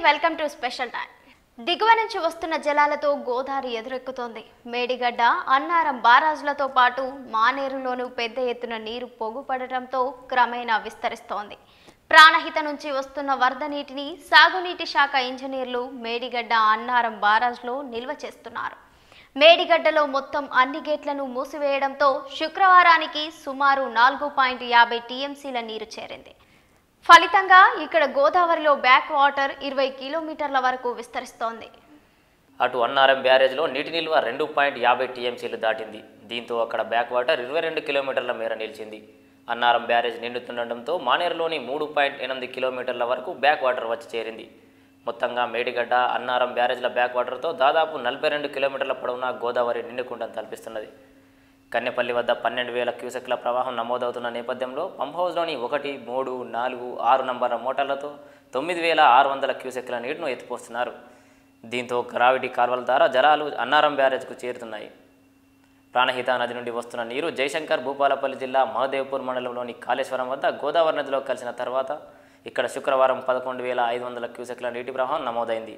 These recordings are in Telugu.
వెల్కమ్ టు స్పెషల్ టైం దిగువ నుంచి వస్తున్న జలాలతో గోదావరి ఎదురెక్కుతోంది మేడిగడ్డ అన్నారం బారాజులతో పాటు మానేరులోనూ పెద్ద ఎత్తున నీరు పొగుపడటంతో క్రమేణా విస్తరిస్తోంది ప్రాణహిత నుంచి వస్తున్న వరద నీటిని సాగునీటి శాఖ ఇంజనీర్లు మేడిగడ్డ అన్నారం బారాజ్లో నిల్వ చేస్తున్నారు మేడిగడ్డలో మొత్తం అన్ని గేట్లను మూసివేయడంతో శుక్రవారానికి సుమారు నాలుగు పాయింట్ యాభై టీఎంసీల నీరు చేరింది ఫలితంగా ఇక్కడ గోదావరిలో బ్యాక్ వాటర్ ఇరవై కిలోమీటర్ల వరకు విస్తరిస్తోంది అటు అన్నారం బ్యారేజ్లో నీటి నిల్వ రెండు పాయింట్ యాభై టీఎంసీలు దాటింది దీంతో అక్కడ బ్యాక్ వాటర్ ఇరవై రెండు కిలోమీటర్ల మేర నిలిచింది అన్నారం బ్యారేజ్ నిండుతుండటంతో మానేరులోని మూడు పాయింట్ ఎనిమిది కిలోమీటర్ల వరకు బ్యాక్ వాటర్ వచ్చి చేరింది మొత్తంగా మేడిగడ్డ అన్నారం బ్యారేజ్ల బ్యాక్ వాటర్తో దాదాపు నలభై రెండు కిలోమీటర్ల పొడవునా గోదావరి నిండుకుంటం తలపిస్తున్నది కన్నెపల్లి వద్ద పన్నెండు వేల క్యూసెక్ల ప్రవాహం నమోదవుతున్న నేపథ్యంలో పంప్ హౌస్లోని ఒకటి మూడు నాలుగు ఆరు నంబర్ల మోటార్లతో తొమ్మిది వేల ఆరు వందల క్యూసెక్ల నీటిని ఎత్తిపోస్తున్నారు దీంతో గ్రావిటీ కాల్వల ద్వారా జలాలు అన్నారం బ్యారేజ్కు చేరుతున్నాయి ప్రాణహిత నది నుండి వస్తున్న నీరు జయశంకర్ భూపాలపల్లి జిల్లా మహదేవ్పూర్ మండలంలోని కాళేశ్వరం వద్ద గోదావరి నదిలో కలిసిన తర్వాత ఇక్కడ శుక్రవారం పదకొండు వేల ఐదు వందల క్యూసెక్ల నీటి ప్రవాహం నమోదైంది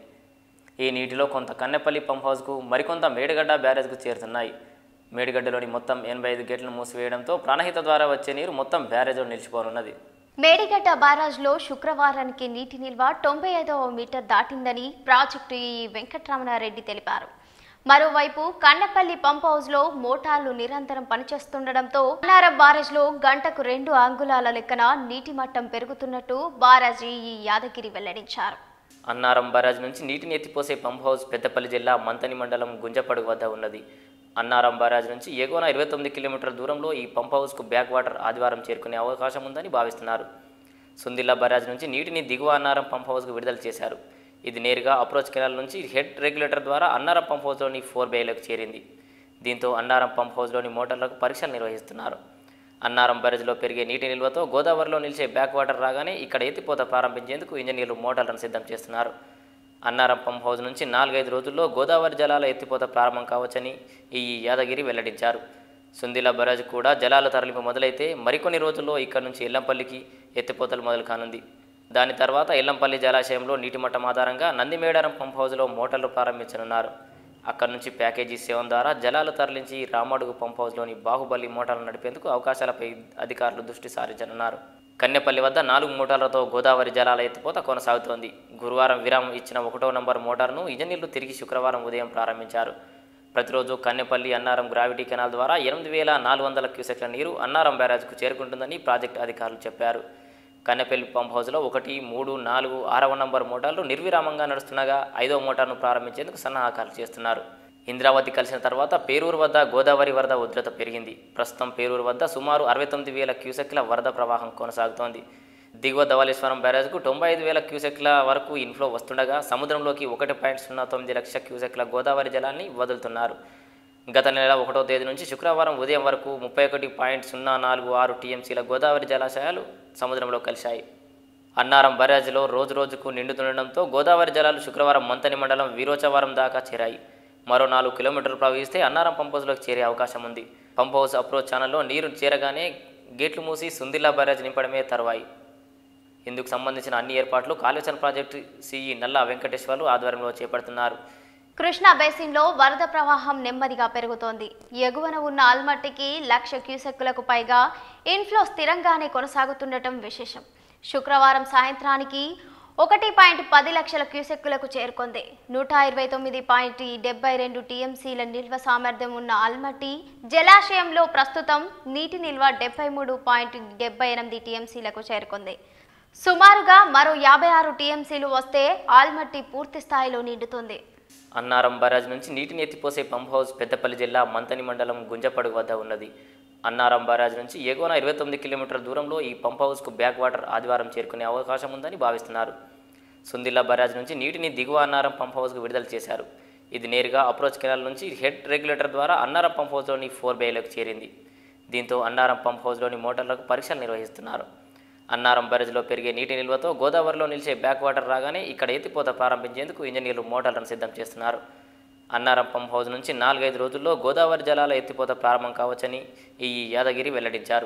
ఈ నీటిలో కొంత కన్నెపల్లి పంప్ హౌస్కు మరికొంత మేడిగడ్డ బ్యారేజ్కు చేరుతున్నాయి మేడిగడ్డలోని మొత్తం ఎనభై ఐదు గేట్లను మూసివేయడంతో ప్రాణహిత ద్వారా వచ్చే నీరు మొత్తం బ్యారేజ్లో నిలిచిపోనున్నది మేడిగడ్డ బారాజ్లో శుక్రవారానికి నీటి నిల్వ తొంభై ఐదవ మీటర్ దాటిందని ప్రాజెక్టు ఈ వెంకటరమణారెడ్డి తెలిపారు మరోవైపు కన్నపల్లి పంప్ హౌస్లో మోటార్లు నిరంతరం పనిచేస్తుండటంతో అన్నారం బారేజ్లో గంటకు రెండు అంగుళాల లెక్కన నీటి మట్టం పెరుగుతున్నట్టు బారాజీ ఈ యాదగిరి వెల్లడించారు అన్నారం బరాజ్ నుంచి నీటిని ఎత్తిపోసే పంప్ హౌస్ పెద్దపల్లి జిల్లా మంతని మండలం గుంజపడుగు వద్ద ఉన్నది అన్నారం బరాజ్ నుంచి ఎగువన ఇరవై తొమ్మిది కిలోమీటర్ల దూరంలో ఈ పంప్ హౌస్కు బ్యాక్ వాటర్ ఆదివారం చేరుకునే అవకాశం ఉందని భావిస్తున్నారు సుందిల్లా బరాజ్ నుంచి నీటిని దిగువ అన్నారం పంప్ హౌస్కు విడుదల చేశారు ఇది నేరుగా అప్రోచ్ కెనాల్ నుంచి హెడ్ రెగ్యులేటర్ ద్వారా అన్నారం పంప్ హౌస్లోని ఫోర్ బేలకు చేరింది దీంతో అన్నారం పంప్ హౌస్లోని మోటార్లకు పరీక్షలు నిర్వహిస్తున్నారు అన్నారం బరేజ్లో పెరిగే నీటి నిల్వతో గోదావరిలో నిలిచే బ్యాక్ వాటర్ రాగానే ఇక్కడ ఎత్తిపోత ప్రారంభించేందుకు ఇంజనీర్లు మోటార్లను సిద్ధం చేస్తున్నారు అన్నారం పంప్ హౌస్ నుంచి నాలుగైదు రోజుల్లో గోదావరి జలాల ఎత్తిపోత ప్రారంభం కావచ్చని ఈ యాదగిరి వెల్లడించారు సుందిల బరాజ్ కూడా జలాల తరలింపు మొదలైతే మరికొన్ని రోజుల్లో ఇక్కడ నుంచి ఎల్లంపల్లికి ఎత్తిపోతలు మొదలు కానుంది దాని తర్వాత ఎల్లంపల్లి జలాశయంలో నీటి మట్టం ఆధారంగా నందిమేడారం పంప్ హౌస్లో మోటార్లు ప్రారంభించనున్నారు అక్కడి నుంచి ప్యాకేజీ సేవం ద్వారా జలాలు తరలించి రామడుగు పంప్ హౌస్లోని బాహుబలి మోటార్లు నడిపేందుకు అవకాశాలపై అధికారులు దృష్టి సారించనున్నారు కన్నెపల్లి వద్ద నాలుగు మోటార్లతో గోదావరి జలాల ఎత్తిపోత కొనసాగుతోంది గురువారం విరామం ఇచ్చిన ఒకటో నంబర్ మోటార్ను ఇంజనీర్లు తిరిగి శుక్రవారం ఉదయం ప్రారంభించారు ప్రతిరోజు కన్నెపల్లి అన్నారం గ్రావిటీ కెనాల్ ద్వారా ఎనిమిది వేల నాలుగు వందల క్యూసెక్ల నీరు అన్నారం బ్యారేజ్కు చేరుకుంటుందని ప్రాజెక్టు అధికారులు చెప్పారు కన్నెపల్లి పంప్ హౌస్లో ఒకటి మూడు నాలుగు ఆరవ నంబర్ మోటార్లు నిర్విరామంగా నడుస్తుండగా ఐదో మోటార్ను ప్రారంభించేందుకు సన్నాహకాలు చేస్తున్నారు ఇంద్రావతి కలిసిన తర్వాత పేరూరు వద్ద గోదావరి వరద ఉధృత పెరిగింది ప్రస్తుతం పేరూరు వద్ద సుమారు అరవై తొమ్మిది వేల క్యూసెక్ల వరద ప్రవాహం కొనసాగుతోంది దిగువ ధవళేశ్వరం బ్యారేజ్కు తొంభై ఐదు వేల క్యూసెక్ల వరకు ఇన్ఫ్లో వస్తుండగా సముద్రంలోకి ఒకటి పాయింట్ సున్నా తొమ్మిది లక్ష క్యూసెక్ల గోదావరి జలాన్ని వదులుతున్నారు గత నెల ఒకటో తేదీ నుంచి శుక్రవారం ఉదయం వరకు ముప్పై ఒకటి పాయింట్ సున్నా నాలుగు ఆరు టీఎంసీల గోదావరి జలాశయాలు సముద్రంలో కలిశాయి అన్నారం బరాజ్లో రోజు రోజుకు నిండుతుండటంతో గోదావరి జలాలు శుక్రవారం మంతని మండలం వీరోచవరం దాకా చేరాయి మరో నాలుగు కిలోమీటర్లు ప్రవహిస్తే అన్నారం పంప్ హౌస్లోకి చేరే అవకాశం ఉంది పంప్ హౌస్ అప్రోచ్ ఛానల్లో నీరు చేరగానే గేట్లు మూసి సుందిల్లా బ్యారేజ్ నింపడమే తర్వాయి ఇందుకు సంబంధించిన అన్ని ఏర్పాట్లు కాళేశ్వరం ప్రాజెక్టు సిఈ నల్లా వెంకటేశ్వర్లు ఆధ్వర్యంలో చేపడుతున్నారు కృష్ణా బేసిన్లో వరద ప్రవాహం నెమ్మదిగా పెరుగుతోంది ఎగువన ఉన్న ఆల్మట్టికి లక్ష క్యూసెక్కులకు పైగా ఇన్ఫ్లో స్థిరంగానే కొనసాగుతుండటం విశేషం శుక్రవారం సాయంత్రానికి ఒకటి పాయింట్ పది లక్షల క్యూసెక్కులకు చేరుకుంది నూట ఇరవై తొమ్మిది పాయింట్ డెబ్బై రెండు టీఎంసీల నిల్వ సామర్థ్యం ఉన్న ఆల్మట్టి జలాశయంలో ప్రస్తుతం నీటి నిల్వ డెబ్బై మూడు పాయింట్ డెబ్బై ఎనిమిది టీఎంసీలకు చేరుకుంది సుమారుగా మరో యాభై ఆరు టీఎంసీలు వస్తే ఆల్మట్టి పూర్తి స్థాయిలో నిండుతుంది అన్నారం బరాజ్ నుంచి నీటిని ఎత్తిపోసే పంప్ హౌస్ పెద్దపల్లి జిల్లా మంతని మండలం గుంజపడుగు వద్ద ఉన్నది అన్నారం బరాజ్ నుంచి ఎగువన ఇరవై తొమ్మిది కిలోమీటర్ల దూరంలో ఈ పంప్ హౌస్కు బ్యాక్ వాటర్ ఆదివారం చేరుకునే అవకాశం ఉందని భావిస్తున్నారు సుందిల్లా బరాజ్ నుంచి నీటిని దిగువ అన్నారం పంప్ హౌస్కు విడుదల చేశారు ఇది నేరుగా అప్రోచ్ కెనాల్ నుంచి హెడ్ రెగ్యులేటర్ ద్వారా అన్నారం పంప్ హౌస్లోని ఫోర్ బేలకు చేరింది దీంతో అన్నారం పంప్ హౌస్లోని మోటార్లకు పరీక్షలు నిర్వహిస్తున్నారు అన్నారం బరేజ్లో పెరిగే నీటి నిల్వతో గోదావరిలో నిలిచే బ్యాక్ వాటర్ రాగానే ఇక్కడ ఎత్తిపోత ప్రారంభించేందుకు ఇంజనీర్లు మోటార్లను సిద్ధం చేస్తున్నారు అన్నారం పంప్ హౌస్ నుంచి నాలుగైదు రోజుల్లో గోదావరి జలాల ఎత్తిపోత ప్రారంభం కావచ్చని ఈ యాదగిరి వెల్లడించారు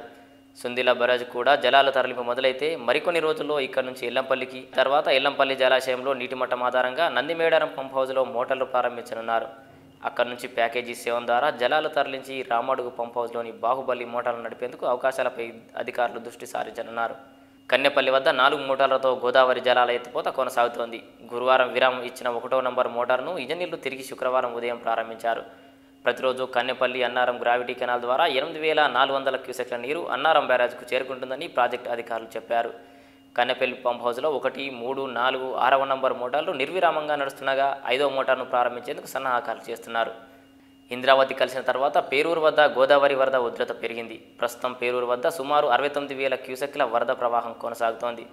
సుందిల బరాజ్ కూడా జలాల తరలింపు మొదలైతే మరికొన్ని రోజుల్లో ఇక్కడ నుంచి ఎల్లంపల్లికి తర్వాత ఎల్లంపల్లి జలాశయంలో నీటి మట్టం ఆధారంగా నందిమేడారం పంప్ హౌస్లో మోటార్లు ప్రారంభించనున్నారు అక్కడి నుంచి ప్యాకేజీ సేవం ద్వారా జలాలు తరలించి రామడుగు పంప్ హౌస్లోని బాహుబలి మోటార్లు నడిపేందుకు అవకాశాలపై అధికారులు దృష్టి సారించనున్నారు కన్నెపల్లి వద్ద నాలుగు మోటార్లతో గోదావరి జలాల ఎత్తిపోత కొనసాగుతోంది గురువారం విరామం ఇచ్చిన ఒకటో నంబర్ మోటార్ను ఇంజనీర్లు తిరిగి శుక్రవారం ఉదయం ప్రారంభించారు ప్రతిరోజు కన్నెపల్లి అన్నారం గ్రావిటీ కెనాల్ ద్వారా ఎనిమిది వేల నాలుగు వందల క్యూసెక్ల నీరు అన్నారం బ్యారేజ్కు చేరుకుంటుందని ప్రాజెక్టు అధికారులు చెప్పారు కన్నెపల్లి పంప్ హౌస్లో ఒకటి మూడు నాలుగు ఆరవ నంబర్ మోటార్లు నిర్విరామంగా నడుస్తుండగా ఐదవ మోటార్ను ప్రారంభించేందుకు సన్నాహకాలు చేస్తున్నారు ఇంద్రావతి కలిసిన తర్వాత పేరూరు వద్ద గోదావరి వరద ఉధృత పెరిగింది ప్రస్తుతం పేరూరు వద్ద సుమారు అరవై తొమ్మిది వేల క్యూసెక్ల వరద ప్రవాహం కొనసాగుతోంది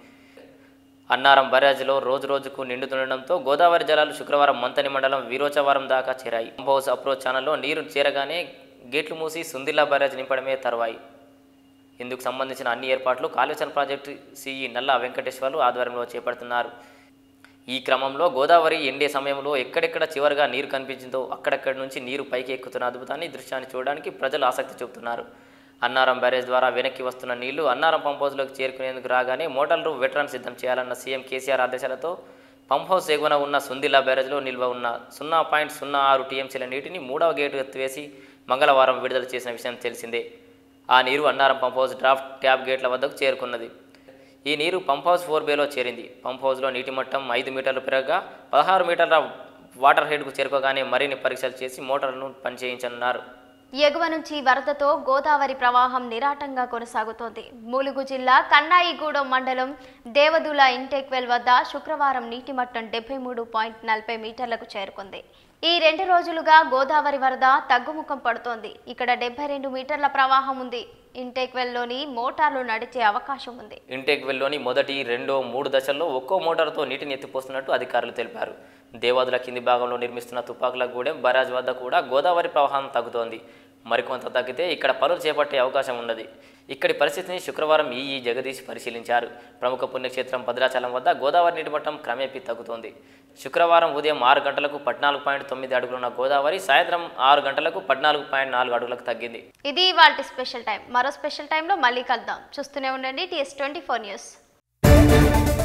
అన్నారం బరాజ్లో రోజు రోజుకు నిండుతుండడంతో గోదావరి జలాలు శుక్రవారం మంతని మండలం వీరోచవరం దాకా చేరాయి పంప్ హౌస్ అప్రోచ్ ఛానల్లో నీరు చేరగానే గేట్లు మూసి సుందిల్లా బ్యారేజ్ నింపడమే తర్వాయి ఇందుకు సంబంధించిన అన్ని ఏర్పాట్లు కాళేశ్వరం ప్రాజెక్టు సిఈ నల్లా వెంకటేశ్వర్లు ఆధ్వర్యంలో చేపడుతున్నారు ఈ క్రమంలో గోదావరి ఎండే సమయంలో ఎక్కడెక్కడ చివరిగా నీరు కనిపించిందో అక్కడక్కడి నుంచి నీరు పైకి ఎక్కుతున్న అద్భుతాన్ని దృశ్యాన్ని చూడడానికి ప్రజలు ఆసక్తి చూపుతున్నారు అన్నారం బ్యారేజ్ ద్వారా వెనక్కి వస్తున్న నీళ్లు అన్నారం పంప్ హౌస్లోకి చేరుకునేందుకు రాగానే మోటార్లు వెటరన్ సిద్ధం చేయాలన్న సీఎం కేసీఆర్ ఆదేశాలతో పంప్ హౌస్ ఎగువన ఉన్న సుందిల్లా బ్యారేజ్లో నిల్వ ఉన్న సున్నా పాయింట్ సున్నా ఆరు టీఎంసీల నీటిని మూడవ గేటు ఎత్తివేసి మంగళవారం విడుదల చేసిన విషయం తెలిసిందే ఆ నీరు Annaram pump house draft tube గేట్ల వద్దకు చేరుకున్నది ఈ నీరు పంప్ హౌస్ ఫోర్ బేలో చేరింది పంప్ హౌస్లో నీటి మట్టం ఐదు మీటర్లు పెరగగా పదహారు మీటర్ల వాటర్ హెడ్కు చేరుకోగానే మరిన్ని పరీక్షలు చేసి మోటార్లను పనిచేయించనున్నారు ఎగువ నుంచి వరదతో గోదావరి ప్రవాహం నిరాటంగా కొనసాగుతోంది ములుగు జిల్లా కన్నాయిగూడెం మండలం దేవదుల ఇంటెక్వెల్ వద్ద శుక్రవారం నీటి మట్టం డెబ్బై మూడు పాయింట్ నలభై మీటర్లకు చేరుకుంది ఈ రెండు రోజులుగా గోదావరి వరద తగ్గుముఖం పడుతోంది ఇక్కడ డెబ్బై రెండు మీటర్ల ప్రవాహం ఉంది ఇంటెక్వెల్లోని మోటార్లు నడిచే అవకాశం ఉంది ఇంటేక్ వెల్లోని మొదటి రెండో మూడు దశల్లో ఒక్కో మోటార్తో నీటిని ఎత్తిపోస్తున్నట్టు అధికారులు తెలిపారు దేవాదుల కింది భాగంలో నిర్మిస్తున్న తుపాకుల గూడెం బరాజ్ వద్ద కూడా గోదావరి ప్రవాహం తగ్గుతోంది మరికొంత తగ్గితే ఇక్కడ పనులు చేపట్టే అవకాశం ఉన్నది ఇక్కడి పరిస్థితిని శుక్రవారం ఈఈ జగదీష్ పరిశీలించారు ప్రముఖ పుణ్యక్షేత్రం భద్రాచలం వద్ద గోదావరి నీటి మట్టం క్రమేపీ తగ్గుతోంది శుక్రవారం ఉదయం ఆరు గంటలకు పద్నాలుగు పాయింట్ తొమ్మిది అడుగులున్న గోదావరి సాయంత్రం ఆరు గంటలకు పద్నాలుగు పాయింట్ నాలుగు అడుగులకు తగ్గింది ఇది వాళ్ళ స్పెషల్ టైం మరో స్పెషల్ టైంలో మళ్ళీ కలుద్దాం చూస్తూనే ఉండండి టీఎస్ ట్వంటీ ఫోర్ న్యూస్